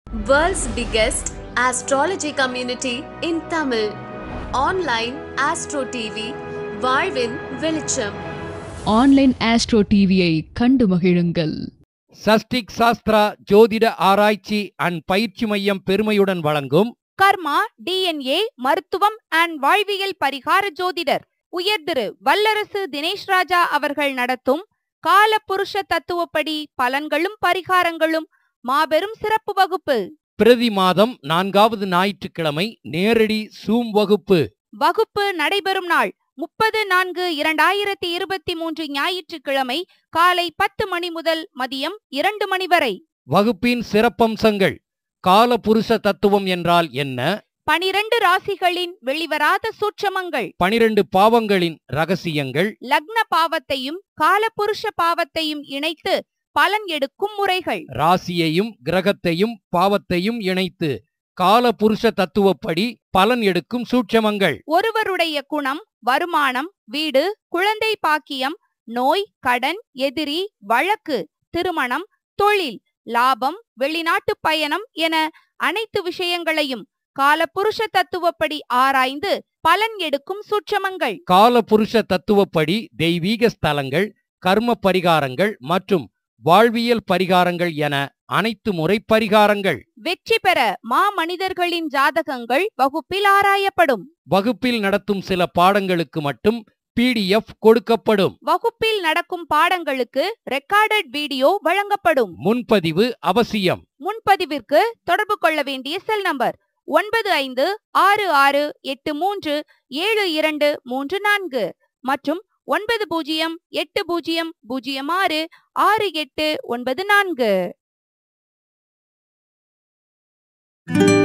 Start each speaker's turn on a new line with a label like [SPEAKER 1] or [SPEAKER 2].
[SPEAKER 1] World's biggest astrology community in Tamil. Online Astro TV, வாழ்வின் வெளிச்சம்
[SPEAKER 2] online astro டிவியை கண்டு மகிழுங்கள்
[SPEAKER 3] சஷ்டிக் சாஸ்திரா ஜோதிட ஆராய்ச்சி அண்ட் பயிற்சி மையம் பெருமையுடன் வழங்கும்
[SPEAKER 4] கர்மா டிஎன்ஏ மருத்துவம் அண்ட் வாழ்வியல் பரிகார ஜோதிடர் உயர் திரு வல்லரசு தினேஷ் ராஜா அவர்கள் நடத்தும் கால புருஷ தத்துவப்படி பலன்களும் பரிகாரங்களும் மாபெரும் சிறப்பு வகுப்பு
[SPEAKER 3] பிரதி மாதம் நான்காவது ஞாயிற்றுக்கிழமை நேரடி சூம் வகுப்பு
[SPEAKER 4] வகுப்பு நடைபெறும் நாள் முப்பது நான்கு இரண்டாயிரத்தி இருபத்தி மூன்று ஞாயிற்றுக்கிழமை காலை பத்து மணி முதல் மதியம் இரண்டு மணி வரை
[SPEAKER 3] வகுப்பின் சிறப்பம்சங்கள் கால புருஷ தத்துவம் என்றால் என்ன
[SPEAKER 4] பனிரெண்டு ராசிகளின் வெளிவராத சூட்சமங்கள்
[SPEAKER 3] பனிரெண்டு பாவங்களின் ரகசியங்கள்
[SPEAKER 4] லக்ன பாவத்தையும் காலபுருஷ பாவத்தையும் இணைத்து பலன் எடுக்கும் முறைகள்
[SPEAKER 3] ராசியையும் கிரகத்தையும் பாவத்தையும் இணைத்து கால புருஷ தத்துவப்படி பலன் எடுக்கும் சூட்சமங்கள்
[SPEAKER 4] ஒருவருடைய குணம் வருமானம் வீடு குழந்தை பாக்கியம் நோய் கடன் எதிரி வழக்கு திருமணம் தொழில் லாபம் வெளிநாட்டு பயணம் என அனைத்து விஷயங்களையும் காலபுருஷ தத்துவப்படி ஆராய்ந்து பலன் எடுக்கும் சூட்சமங்கள்
[SPEAKER 3] கால புருஷ தத்துவப்படி தெய்வீக ஸ்தலங்கள் கர்ம பரிகாரங்கள் மற்றும் வாழ்வியல் பரிகாரங்கள் என அனைத்து முறை பரிகாரங்கள்
[SPEAKER 4] வெற்றி பெற மா மனிதர்களின் ஜாதகங்கள் வகுப்பில் ஆராயப்படும்
[SPEAKER 3] வகுப்பில் நடத்தும் சில பாடங்களுக்கு மட்டும் பிடிஎஃப் கொடுக்கப்படும்
[SPEAKER 4] வகுப்பில் நடக்கும் பாடங்களுக்கு ரெக்கார்டட் வீடியோ வழங்கப்படும்
[SPEAKER 3] முன்பதிவு அவசியம்
[SPEAKER 4] முன்பதிவிற்கு தொடர்பு கொள்ள வேண்டிய செல் நம்பர் ஒன்பது ஐந்து ஆறு ஆறு எட்டு மூன்று ஏழு இரண்டு மூன்று நான்கு மற்றும் ஒன்பது பூஜ்ஜியம் எட்டு பூஜ்ஜியம் பூஜ்ஜியம் ஆறு ஆறு எட்டு ஒன்பது நான்கு